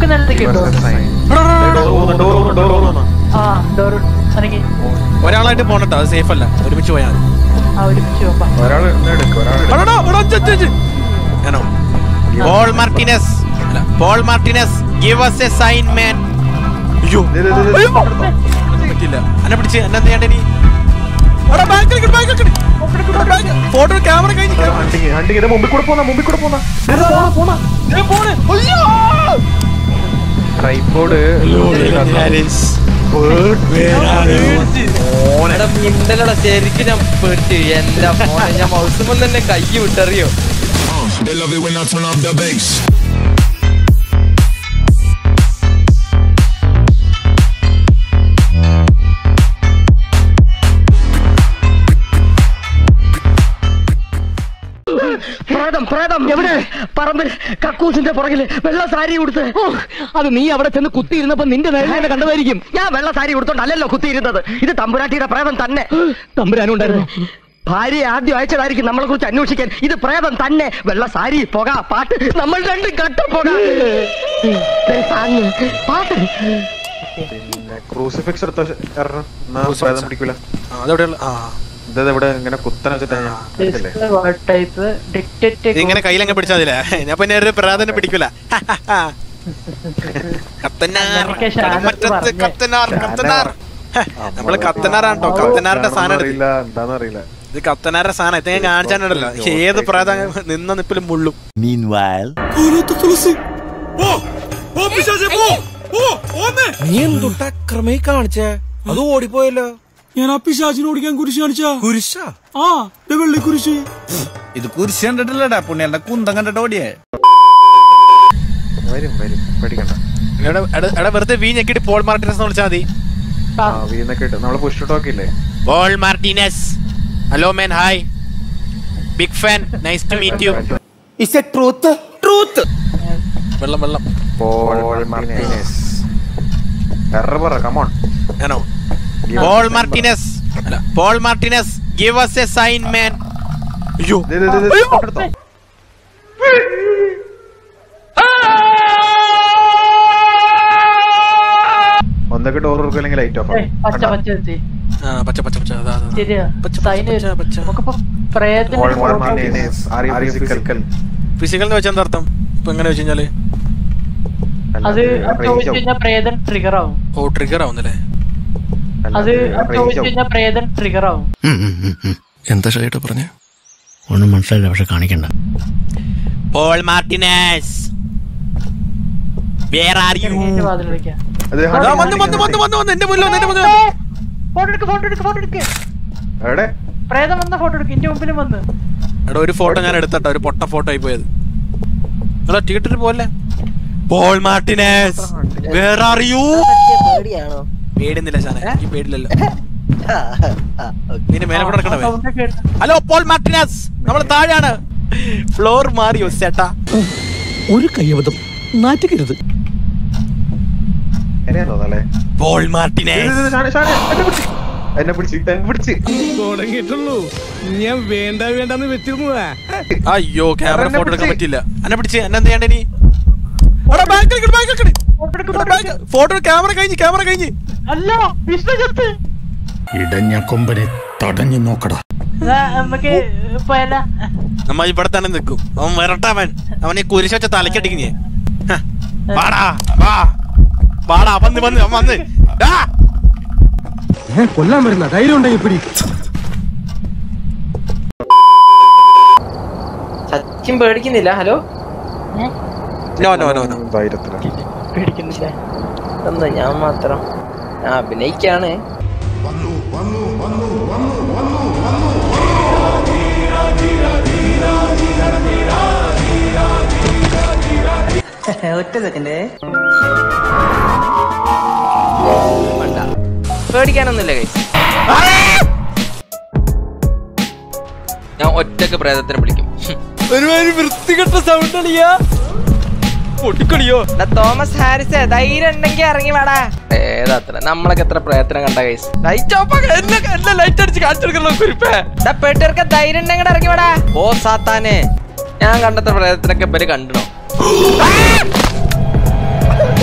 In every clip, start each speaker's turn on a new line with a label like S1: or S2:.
S1: Book നിലത്തേക്ക് ഇട്ടോ ആ ഡോർ അനങ്ങി
S2: ഒരാളായിട്ട് പോണട്ടോ അത് സേഫ് അല്ല ഒരുമിച്ച് പോയാൽ മതി.
S1: ആ ഒരുമിച്ച് പോകാം
S3: ഒരാൾ എടുക്കും ഒരാൾ
S2: അടടാ, ഇവിടെ അഞ്ച്, അഞ്ച്, അഞ്ച്. ഞാനോ പോൾ മാർട്ടിനസ് അല്ല Paul Martinez give us a sign man അയ്യോ അയ്യോ. പറ്റില്ല എന്നെ പിടിച്ച് എന്നെ എന്ത് ചെയ്യണ്ട ഇനി എടാ, back ലേക്ക് ഇട്, back ലേക്ക് ഇട്. എടാ, back. ഫോട്ടോ ക്യാമറ കഴിഞ്ഞ് camera.
S3: ഹണ്ടിങ് ഹണ്ടിങ് ഇതിന്റെ മുമ്പിൽ കൂടെ പോന്ന മുമ്പിൽ കൂടെ പോന്ന
S2: ദേ പോണ്. അയ്യോ.
S3: ട്രൈപോഡ്
S4: എടാ മിണ്ടലടാ ശരിക്കും ഞാൻ പേടിച്ചു എന്റെ മോനെ ഞാൻ മൗസുമ്പോൾ തന്നെ കൈ വിട്ടറിയോ
S5: They love it when I turn up the bass.
S6: പ്രേതം പ്രേതം എവിടെ പറമ്പിൽ കക്കൂസിന്റെ പുറകില് വെള്ള സാരി കൊടുത്ത് അത് നീ അവിടെ ചെന്ന് കുത്തിയിരുന്നപ്പോ നിന്റെ നേരെ കണ്ടതായിരിക്കും ഞാൻ വെള്ള സാരി കൊടുത്തോണ്ടല്ലോ കുത്തിയിരുന്നത് ഇത് തമ്പുരാട്ടിയുടെ പ്രേതം തന്നെ തമ്പുരാനും ഉണ്ടായിരുന്നു ഭാര്യ ആദ്യം അയച്ചതായിരിക്കും നമ്മളെ കുറിച്ച് അന്വേഷിക്കാൻ ഇത് പ്രേതം തന്നെ വെള്ള സാരി പുക പാട്ട് നമ്മൾ രണ്ടും കട്ട പുക ദേ താങ്ങ്, പാട്ട്
S3: പിന്നെ ക്രൂസിഫിക്സ് എടുത്ത കാരണം എന്നാ പ്രേതം പിടിക്കൂല
S2: ആ, അതെവിടെയുള്ള ആ
S3: ഇത് ഇവിടെ ഇങ്ങനെ കുത്തനെ വെച്ചിട്ടാ ഞാൻ എടുത്തില്ലേ?
S1: ടൈപ്പ് ഡിക്റ്റേറ്റ്
S2: ഇതിങ്ങനെ കയ്യിലങ്ങ് പിടിച്ചാൽ മതില്ലേ ഞാൻ പിന്നെ ഒരു പ്രാധാന്യം പിടിക്കൂല കത്തനാർ
S1: Communication ആദ്യം
S2: കടമറ്റത്ത്
S1: പറഞ്ഞേ.
S2: കത്തനാർ കത്തനാർ ഹെ, നമ്മള് കത്തനാറാണ് കേട്ടോ കത്തനാറിന്റെ
S3: എന്താണെന്ന്
S2: സാധനം എടുത്ത്.
S3: അറിയില്ല എന്താന്ന് അറിയില്ല
S2: ഇത് കത്തനാരുടെ സാധനം ഇത് ഞാൻ കാണിച്ചാണല്ലോ ഏത് പ്രാധാ നിന്ന നിപ്പിലും മുള്ളും നീ എന്തുട്ടാ ക്രമേ കാണിച്ചേ അത് ഓടിപ്പോയല്ലോ
S7: ഞാൻ ആ പിശാചിനെ ഓടിക്കാൻ കുരിശ് കാണിച്ച
S8: കുരിശ
S7: ആ ദേ വെള്ളി കുരിശ്
S8: ഇത് കുരിശ് കണ്ടിട്ടില്ലടാ പുണ്യന്റെ കുന്തം കണ്ടിട്ട് ഓടിയേ
S3: വരും വരും പേടിക്കണ്ട
S2: എടാ എടാ- എടാ വെറുതെ വീ ഞെക്കിട്ട് പോൾ മാർട്ടിനസ് എന്ന് വിളിച്ചാൽ മതി
S3: ആ വീന്നൊക്കെ ഇട്ട് നമ്മള് പുഷ് ടോക്ക് ഇല്ലേ
S2: Paul Martinez hello man hi big fan nice to meet you വെള്ളം വെള്ളം
S3: പോൾ മാർട്ടിനസ് എറ പറ കമോൺ
S2: ആണോ പോൾ മാർട്ടിനസ് അല്ല Paul Martinez give us a sign man അയ്യോ
S3: എടുത്തോ ഒന്നൊക്കെ ഡോർ കൊടുക്കും അല്ലെങ്കിൽ ലൈറ്റ് ഓഫ്
S1: പച്ച പച്ച എത്തി
S2: ആ പച്ച പച്ച പച്ച അതാ അതാ, അതാ.
S1: ശരിയാ
S2: പച്ച,
S1: സൈന്
S2: പച്ച, പച്ച.
S1: നമുക്കിപ്പോ പ്രേതത്തിന്റെ
S3: Paul
S1: photo
S3: Martinez are you physical
S2: physical എന്ന് വെച്ചാൽ എന്താ അർത്ഥം ഇപ്പൊ എങ്ങനെ വെച്ച് കഴിഞ്ഞാല്
S1: അത് ചോദിച്ചു കഴിഞ്ഞാൽ പ്രേതൻ ട്രിഗർ ആവും
S2: ഓ ട്രിഗർ ആവുന്നല്ലേ
S1: അത് ചോദിച്ചു കഴിഞ്ഞാൽ പ്രേതൻ ട്രിഗർ ആവും
S8: എന്താ ഷൈട്ടോ പറഞ്ഞ
S6: ഒന്നും മനസ്സിലായില്ല പക്ഷെ കാണിക്കണ്ട
S2: Paul Martinez where are you
S1: എന്നിട്ട് വാതിലടയ്ക്കാം
S2: വന്നു വന്നു വന്നു വന്നു വന്നു എന്റെ മുന്നിൽ വന്നു എന്റെ മുന്നിൽ വന്നു.
S1: ഫോട്ടോ എടുക്ക് ഫോട്ടോ എടുക്ക് ഫോട്ടോ എടുക്ക്
S3: എവിടെ
S1: പ്രേതം വന്ന ഫോട്ടോ എടുക്ക് എന്റെ മുമ്പിലും വന്ന്
S2: എടാ ഒരു ഫോട്ടോ ഞാൻ എടുത്തട്ടോ ഒരു പൊട്ട ഫോട്ടോ ആയി പോയത് എടാ തിയേറ്ററിൽ പോലെ Paul Martinez where are you പേടിയൊന്നുമില്ല ശാനെ എനിക്ക് പേടില്ലല്ലോ നിന്നെ മേലെ കൂടെ നടക്കണവേ
S1: സൗണ്ട് കേട്ട്
S2: ഹലോ പോൾ മാർട്ടിനസ് നമ്മൾ താഴെയാണ് ഫ്ലോർ മാറിയോ ചേട്ടാ
S6: ഒരു കയ്യബദ്ധം നാറ്റിക്കരുത്
S3: എന്നെയാ തോന്നല്ലേ
S2: പോൾ മാർട്ടിനസ്
S3: എന്നെ പിടിച്ച് എന്നെ പിടിച്ച്
S7: തുടങ്ങിയിട്ടുള്ളൂ ഞാൻ വേണ്ട വേണ്ടെന്ന് വെച്ചിരുന്നതാ
S2: അയ്യോ ക്യാമറ ഫോട്ടോ എടുക്കാൻ പറ്റില്ല എന്നെ പിടിച്ച് എന്നെ എന്ത് ചെയ്യണ്ട നീ ഫോട്ടോ ക്യാമറ കഴിഞ്ഞ് ക്യാമറ കഴിഞ്ഞ്
S1: അല്ല വിഷ്ണു ചത്ത്
S5: ഇടഞ്ഞ കൊമ്പനെ തടഞ്ഞു നോക്കടാ
S1: എന്നാ നമുക്ക് പോയല്ല
S2: നമ്മ ഇവിടെ തന്നെ നിൽക്കും അവൻ വരട്ടവൻ അവൻ ഈ കുരിശ് വെച്ച തലക്കടിക്കുന്നേ വാടാ വാ വാടാ വന്ന് വന്ന് അവൻ വന്ന് ഡാ.
S7: കൊല്ലാൻ വരുന്ന ധൈര്യം ഉണ്ടെങ്കിൽ പിടി
S4: സച്ചിൻ പേടിക്കുന്നില്ല hello
S2: no no no no
S3: ധൈര്യത്തിലാണ്
S1: പേടിക്കുന്നില്ല
S4: എന്താ ഞാൻ മാത്രം ഞാൻ അഭിനയിക്കാണ്
S6: ഒറ്റ സെക്കൻഡ്
S4: വേണ്ട പേടിക്കാനൊന്നുമില്ല കൈ ഞാൻ ഒറ്റക്ക് പ്രേതത്തിനെ വിളിക്കും
S2: ഒരുമാതിരി വൃത്തികെട്ട സൗണ്ട് അളിയാ പൊട്ടിക്കളിയോ
S4: എടാ, തോമസ് ഹാരിസ് ധൈര്യം ഉണ്ടെങ്കിൽ ഇറങ്ങി വേടാ ഏതാത്ര നമ്മളൊക്കെ എത്ര പ്രയത്നം കണ്ട കൈസ് ലൈറ്റ് ഓഫ്
S2: എന്നെ ലൈറ്റ് അടിച്ച് കാണിച്ചെടുക്കണല്ലോ കുരിപ്പേ
S4: പെട്ടിർക്ക് ധൈര്യം ഉണ്ടെങ്കിൽ ഇറങ്ങി വേടാ ഓ സാത്താനെ ഞാൻ കണ്ടത്ര പ്രയത്നൊക്കെ ഇവര് കണ്ടണോ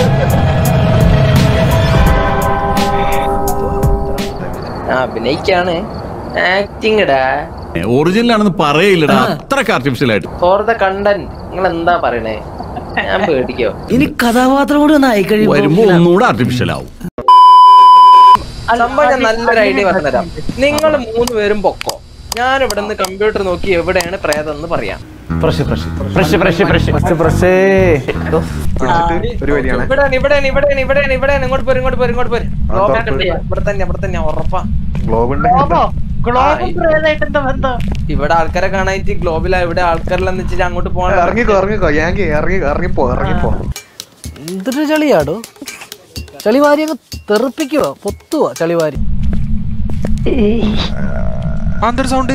S4: ആ അഭിനയിക്കാണ് ആക്ടിങ് ഇടാ
S5: ഒറിജിനൽ ആണെന്ന് പറയില്ലടാ അത്രക്ക് ആർട്ടിഫിഷ്യൽ ആയിട്ട്
S4: ഫോർ ദ കണ്ടന്റ് നിങ്ങൾ എന്താ പറയണേ ഞാൻ പേടിക്കോ
S6: ഇനി കഥാപാത്രം കൂടി ഒന്ന് ആയി
S5: വരുമ്പോ ഒന്നുകൂടെ ആർട്ടിഫിഷ്യൽ ആവും
S4: സംഭവം ഞാൻ നല്ലൊരു ഐഡിയ പറഞ്ഞുതരാം നിങ്ങൾ മൂന്ന് പേരും പൊക്കോ ഞാൻ ഇവിടെ നിന്ന് കമ്പ്യൂട്ടർ നോക്കി എവിടെയാണ് പ്രേതം എന്ന് പറയാം
S3: പിടിച്ചിട്ട് ഒരു വലിയാണ്
S4: ഇവിടെയാണ് ഇവിടെയാണ് ഇവിടെയാണ് ഇവിടെയാണ് ഇവിടെയാണ് ഇങ്ങോട്ട് പോരും ഇങ്ങോട്ട് പോരും ഇങ്ങോട്ട് പോരും
S3: ആ, തുറക്ക്.
S4: ഇവിടെ തന്നെ ഇവിടെ തന്നെ ഉറപ്പാ
S3: ഗ്ലോബ്
S1: ഗ്ലോബോ ഗ്ലോബും
S4: ആ,
S1: പ്രേതായിട്ട് എന്താ ബന്ധം
S4: ഇവിടെ ആൾക്കാരെ കാണാനായിട്ട് ഗ്ലോബിലാ ഇവിടെ ആൾക്കാരിലെന്ന് വെച്ചിട്ട് അങ്ങോട്ട് പോകണം
S3: ഇറങ്ങിക്കോ ഇറങ്ങിക്കോ യാങ്കി ഇറങ്ങി ഇറങ്ങിപ്പോ ഇറങ്ങിപ്പോ
S6: എന്തൊരു ചളിയാടോ ചളിവാരിയൊക്കെ തെറിപ്പിക്കുവോ പൊത്തുവോ ചളിവാരി
S2: എന്തൊരു സൗണ്ട്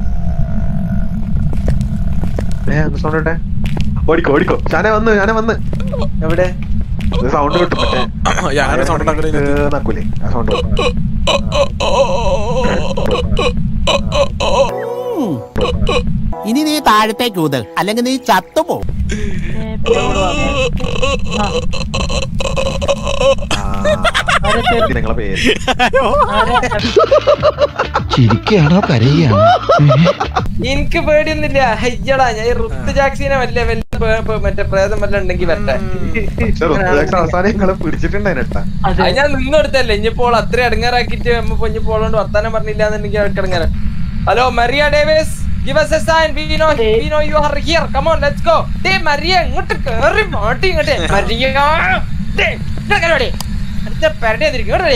S3: ഏ ഒന്ന് സൗണ്ട് ഇട്ടെ ഓടിക്കോ ഓടിക്കോ ഞാനെ വന്ന് ഞാനെ വന്ന്
S4: എവിടെ
S3: സൗണ്ട് കിട്ടും മറ്റേ
S2: ഞാനൊരു സൗണ്ട് ഉണ്ടാക്കണേ
S3: ഏ, നക്കൂലേ ആ സൗണ്ട്
S9: ഇനി നീ താഴത്തേക്ക് ഊത് അല്ലെങ്കിൽ നീ ചത്തുപോ
S3: നിങ്ങളെ പേര്
S5: ചിരിക്കുകയാണോ കരയുകയാണോ
S4: എനിക്ക് പേടിയൊന്നുമില്ല അയ്യടാ ഞാൻ ഈ ഋത്ത് ജാക്സിനെ വല്ല വല്ല പേ- പേ- മറ്റേ പ്രേതം വല്ല ഉണ്ടെങ്കിൽ വരട്ടെ
S3: പക്ഷെ ഋതുരാജ് അവസാനം നിങ്ങളെ പിടിച്ചിട്ടുണ്ടായിട്ടാ
S4: അത് ഞാൻ നിന്നെടുത്തല്ലേ ഇനിയിപ്പോൾ അത്ര ഇടങ്ങാറാക്കിട്ട് നമ്മ ഇനിയിപ്പോൾ കൊണ്ട് വർത്താനം പറഞ്ഞില്ല എന്നുണ്ടെങ്കിൽ അവർക്ക് ഇടങ്ങാറ് hello Maria Davis Give us a sign. We know, we know you are here. Come on, let's go. ദേ മരിയ ഇങ്ങോട്ട് കേറി മാട്ടി ഇങ്ങോട്ട് മരിയ ദേ, ഇങ്ങോട്ട് കേറി വാടി. അടുത്ത പെരടി വന്നിരിക്കും ഇങ്ങോട്ട് വാടി.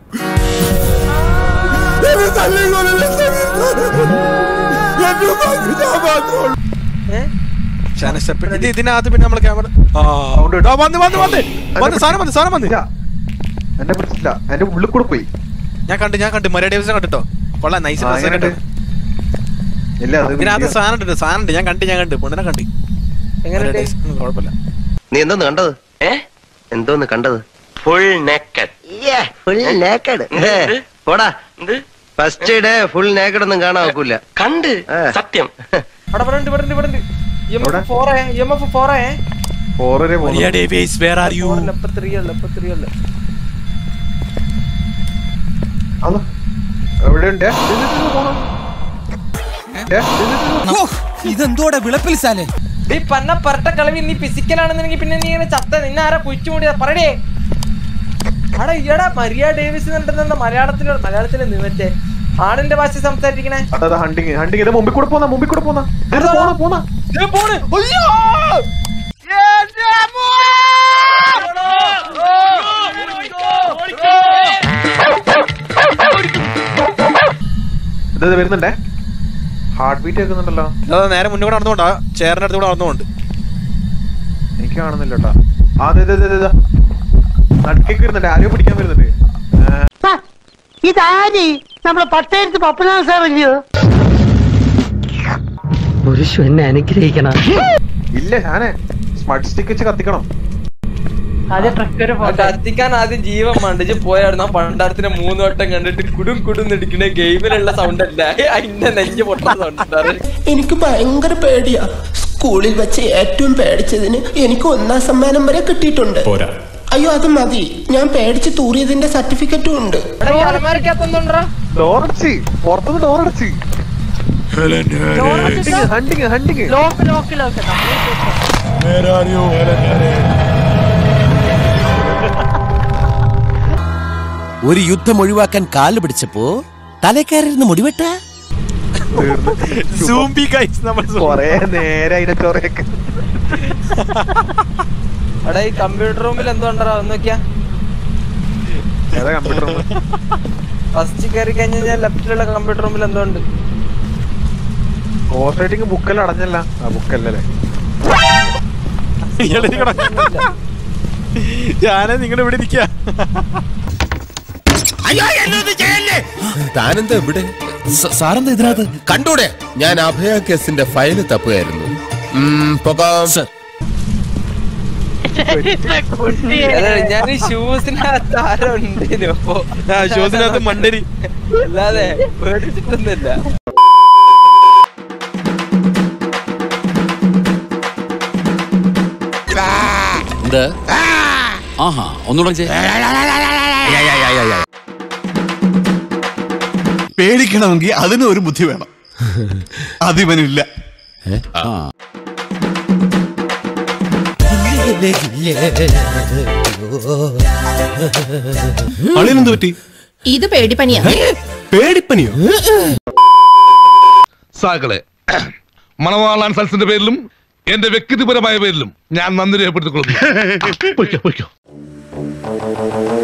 S4: ഏ?
S2: ഷാന സ്റ്റെപ്പ് ഇത് ഇതിനകത്ത് പിന്നെ നമ്മള് ക്യാമറ ആ ആ, വന്ന് വന്ന് വന്ന് വന്ന് സാധനം വന്ന് സാധനം വന്ന്
S3: ഇല്ല എന്നെ പിടിച്ചില്ല എന്റെ ഉള്ളിൽ കൂടെ പോയി
S2: ഞാൻ കണ്ട് ഞാൻ കണ്ട് മരിയ ഡേവിസിനെ കണ്ടിട്ടോ കൊള്ളാം നൈസ്
S3: ആ, എങ്ങനെ
S2: കണ്ടു
S3: ഉണ്ട്? ഇല്ല അത്
S2: ഇതിനകത്ത് സാധനം ഉണ്ട് സാധനം ഉണ്ട് ഞാൻ കണ്ട് ഞാൻ കണ്ട് പൊണ്ണിനെ കണ്ട്
S4: എങ്ങനെയുണ്ട്?
S2: മരിയ ഡേവിസ്, ഉം, കുഴപ്പമില്ല
S10: നീ എന്തോന്ന് കണ്ടത് ഏ എന്തോന്ന് കണ്ടത് ഫുൾ നേക്കഡ് ഫുൾ നേക്കഡ് പോടാ ഫസ്റ്റ് ഡേ ഫുൾ നേക്കഡ് ഒന്നും കാണാൻ നോക്കൂല കണ്ട് സത്യം
S4: അവിടെ ഇവിടെ ഉണ്ട് ഇവിടെ ഉണ്ട് ഇവിടെ ഉണ്ട്
S3: എവിടെ?
S4: EMF four ഏ, EMF four ഏ.
S3: ഫോറരെ
S2: Maria Davis where are you
S4: Four അല്ല, ഇപ്പൊ three അല്ല, ഇപ്പൊ three അല്ല.
S3: എവിടെ ഉണ്ട്
S8: ഇതെന്തോടെ വിളപ്പിൽ സാലേ
S4: ഡീ പന്ന പരട്ട കളവി നീ ഫിസിക്കലാണെന്നുണ്ടെങ്കിൽ പിന്നെ നീ ഇങ്ങനെ ചത്ത നിന്നെ ആരാ കുഴിച്ചു മൂടിയ പറയടേ അടാ ഈടാ മരിയ ഡേവിസ് എന്നിട്ട് മലയാളത്തിലോ മലയാളത്തില് നീ മറ്റേ ആണിന്റെ ഭാഷ സംസാരിക്കണേ
S3: അതാ ഹണ്ടിങ് ഹണ്ടിങ് ഇത് മുമ്പിൽ കൂടെ പോന്ന മുമ്പിൽ കൂടെ പോന്ന പോന്ന പോന്ന
S4: ദേ പോണ്. അയ്യോ!
S3: ഇത് ഇത് വരുന്നുണ്ടേ ഹാർട്ട് ബീറ്റ് കേൾക്കുന്നുണ്ടല്ലോ
S2: അതാ നേരെ മുന്നോട്ട് നടന്നുകൊണ്ടാ ചേറിന്റെ അടുത്ത് കൂടെ നടന്നുകൊണ്ട്
S3: എനിക്ക് കാണുന്നില്ല കേട്ടോ ആ അതെ അതെ അതെ നടുക്കേക്ക് വരുന്നുണ്ട് ആരെയോ പിടിക്കാൻ വരുന്നുണ്ട് ആ,
S6: ഇതാരി നമ്മുടെ പട്ടയത്ത് പപ്പനാഥ സാറല്ലയോ പുരുഷു എന്നെ അനുഗ്രഹിക്കണം
S3: ഇല്ല ഞാനേ സ്മാർട്ട് സ്റ്റിക്ക് വെച്ച് കത്തിക്കണം
S1: ആദ്യം ട്രക്കര്
S4: ആ കത്തിക്കാൻ ആദ്യം ജീവൻ മണ്ടിച്ച് പോയായിരുന്നു ആ പണ്ടാരത്തിനെ മൂന്ന് വട്ടം കണ്ടിട്ട് കുടും കുടും ഇടിക്കണ ഗെയിമിലുള്ള സൗണ്ട് അല്ല അതിന്റെ നെഞ്ച് പൊട്ടുന്ന സൗണ്ട് ഉണ്ടാറ്
S9: എനിക്ക് ഭയങ്കര പേടിയാ സ്കൂളിൽ വെച്ച് ഏറ്റവും പേടിച്ചതിന് എനിക്ക് ഒന്നാം സമ്മാനം വരെ കിട്ടിയിട്ടുണ്ട് അയ്യോ അത് മതി ഞാൻ പേടിച്ച് തൂറിയതിന്റെ സർട്ടിഫിക്കറ്റും ഉണ്ട്
S4: അലമാരിക്കകത്തൊന്നുണ്ടാ
S3: ഡോറടച്ച് പുറത്തുനിന്ന് ഡോറടച്ച് hunting hunting
S1: lock lock lock
S9: ഒരു യുദ്ധം ഒഴിവാക്കാൻ കാല് പിടിച്ചപ്പോ തലക്കയറിയിരുന്ന് മുടിവെട്ട
S2: സൂംബി ഗൈസ് നമ്മൾ zoom-
S3: കൊറേ നേരെ അതിനെ ചൊറയൊക്കെ
S4: എടാ ഈ കമ്പ്യൂട്ടർ റൂമിൽ എന്തോ ഉണ്ടോ ഒന്ന് നോക്കിയാ
S3: ഏതാ കമ്പ്യൂട്ടർ
S4: ഫസ്റ്റ് കയറി കഴിഞ്ഞാൽ ലെഫ്റ്റിലുള്ള കമ്പ്യൂട്ടർ റൂമിൽ എന്തോ ഉണ്ട്
S3: കോസ്റ്റ് റൈറ്റിംഗ് ബുക്കെല്ലാം അടഞ്ഞല്ല ആ ബുക്കല്ലേ
S2: ഇയാള് ഇരിക്കണോ? ഞാനേ നിങ്ങളുടെ ഇവിടെ ഇരിക്കുക
S11: താനെന്താ ഇവിടെ സാറെന്താ ഇതിനകത്ത് കണ്ടൂടെ ഞാൻ അഭയ കേസിന്റെ ഫയല് തപ്പുകയായിരുന്നു ഉം, പോകാം
S4: അതെ, ഞാൻ ഈ ഷൂസിനകത്ത് ആരോ ഉണ്ടേനു അപ്പൊ
S2: ആ, ഷൂസിനകത്ത് മണ്ടരി.
S4: അല്ലാതെ പേടിച്ചിട്ടൊന്നുമില്ല
S12: എന്ത് ആഹാ ഒന്നുകൂടെ ചെയ്യ്. പേടിക്കണമെങ്കിൽ അതിന് ഒരു ബുദ്ധി വേണം അതിവനില്ല
S13: അളിയനെന്ത് പറ്റി
S14: ഇത് പേടിപ്പനിയാ
S13: പേടിപ്പനിയോ
S15: സാകളെ മണവാളാൻ സൽസിന്റെ പേരിലും എന്റെ വ്യക്തിപരമായ പേരിലും ഞാൻ നന്ദി രേഖപ്പെടുത്തിക്കൊള്ളുന്നു പൊയ്ക്കോ പൊയ്ക്കോ